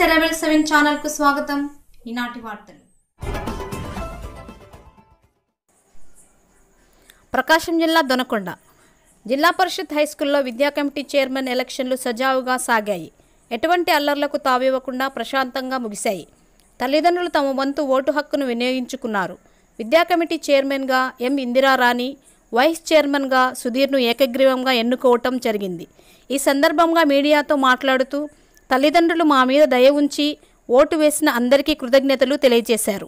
సెరవెల్ seven channel కు స్వాగతం ఈనాటి వార్తలు ప్రకాశం జిల్లా దొనకొండ జిల్లా పరిషత్ హైస్కూల్లో విద్యా కమిటీ చైర్మన్ ఎలక్షన్లు సజావుగా సాగాయి ఎటువంటి అల్లర్లకు తావివ్వకుండా ప్రశాంతంగా ముగిశాయి తల్లిదండ్రులు తమ వంతు ఓటు హక్కును వినియోగించుకున్నారు విద్యా కమిటీ చైర్మన్గా ఎం ఇందిరారాణి వైస్ చైర్మన్గా సుధీర్ను ఏకగ్రీవంగా ఎన్నుకోవటం జరిగింది ఈ సందర్భంగా మీడియాతో మాట్లాడుతూ తల్లిదండ్రులు మా మీద దయ ఉంచి ఓటు వేసిన అందరికీ కృతజ్ఞతలు తెలియజేశారు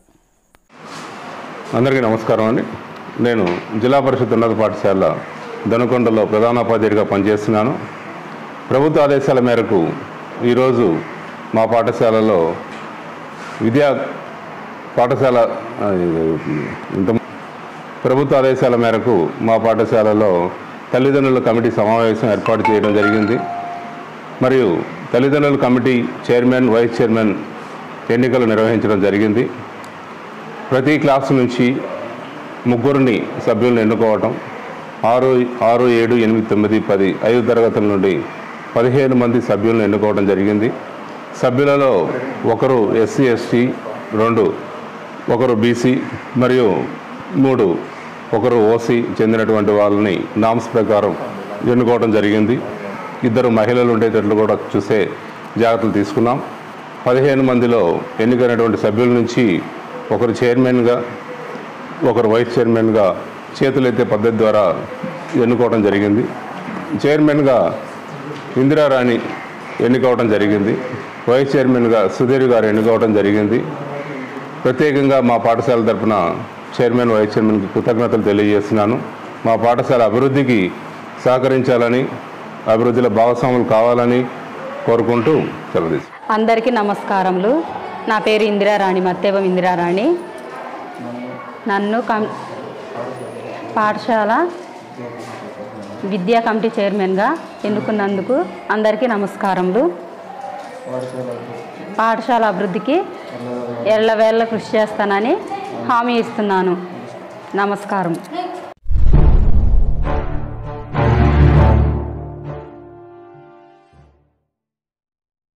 అందరికీ నమస్కారం అండి నేను జిల్లా పరిషత్ ఉన్నత పాఠశాల దొనకొండలో ప్రధానోపాధ్యాయుడిగా పనిచేస్తున్నాను ప్రభుత్వ ఆదేశాల మేరకు ఈరోజు మా పాఠశాలలో విద్యా పాఠశాల ఆ, ఇంత ప్రభుత్వ ఆదేశాల మేరకు మా పాఠశాలలో తల్లిదండ్రుల కమిటీ సమావేశం ఏర్పాటు చేయడం జరిగింది మరియు తల్లిదండ్రుల కమిటీ చైర్మన్ వైస్ చైర్మన్ ఎన్నికలు నిర్వహించడం జరిగింది ప్రతి క్లాసు నుంచి ముగ్గురిని సభ్యులను ఎన్నుకోవటం ఆరు ఆరు ఏడు ఎనిమిది తొమ్మిది పది ఐదు తరగతుల నుండి పదిహేను మంది సభ్యులను ఎన్నుకోవడం జరిగింది సభ్యులలో ఒకరు ఎస్సీ ఎస్టీ రెండు ఒకరు బీసీ మరియు మూడు ఒకరు ఓసీ చెందినటువంటి వాళ్ళని నామ్స్ ప్రకారం ఎన్నుకోవడం జరిగింది ఇద్దరు మహిళలు ఉండేటట్లు కూడా చూసే జాగ్రత్తలు తీసుకున్నాం పదిహేను మందిలో ఎన్నికైనటువంటి సభ్యుల నుంచి ఒకరు చైర్మన్గా ఒకరు వైస్ చైర్మన్గా చేతులెత్తే పద్ధతి ద్వారా ఎన్నుకోవడం జరిగింది చైర్మన్గా ఇందిరారాణి ఎన్నుకోవడం జరిగింది వైస్ చైర్మన్గా సుధీర్ గారు ఎన్నుకోవడం జరిగింది ప్రత్యేకంగా మా పాఠశాల తరపున చైర్మన్ వైస్ చైర్మన్కి కృతజ్ఞతలు తెలియజేస్తున్నాను మా పాఠశాల అభివృద్ధికి సహకరించాలని అభివృద్ధిలో భాగస్వాములు కావాలని కోరుకుంటూ సెలవు తీసుకుంటాను. అందరికీ నమస్కారములు నా పేరు ఇందిరారాణి మత్తేవం ఇందిరారాణి నన్ను కం పాఠశాల విద్యా కమిటీ చైర్మన్గా ఎన్నుకున్నందుకు అందరికీ నమస్కారములు పాఠశాల అభివృద్ధికి ఎల్లవేళ్ళ కృషి చేస్తానని హామీ ఇస్తున్నాను నమస్కారం